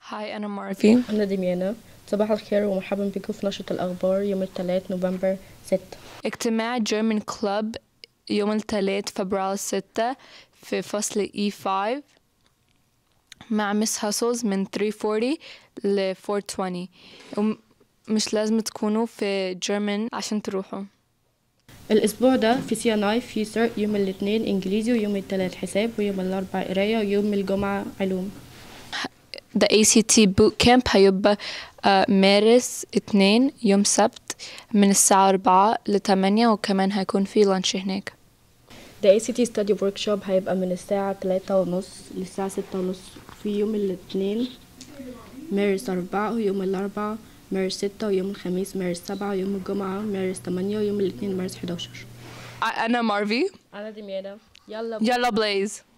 هاي أنا مارفي أنا ديميانا صباح الخير ومرحبا بكم في نشرة الأخبار يوم الثلاث نوفمبر 6 اجتماع جيرمان كلوب يوم الثلاث فبراير ستة في فصل E5 مع مس هاسلز من 340 ل 420 ومش لازم تكونوا في جيرمان عشان تروحوا الأسبوع ده في سي ان اي في سر يوم الاثنين إنجليزي ويوم الثلاث حساب ويوم الأربعاء قراية ويوم الجمعة علوم The ACT Boot Camp هيبقى آه، مارس اتنين يوم سبت من الساعة أربعة لتمانية وكمان هيكون في لانش هناك The ACT Study Workshop هيبقى من الساعة تلاتة ونص للساعة ستة ونص في يوم الاثنين مارس أربعة ويوم الأربعاء مارس ستة ويوم الخميس مارس سبعة ويوم الجمعة مارس تمانية ويوم الاثنين مارس حداشر أنا مارفي أنا ديميانا يلا يلا بلايز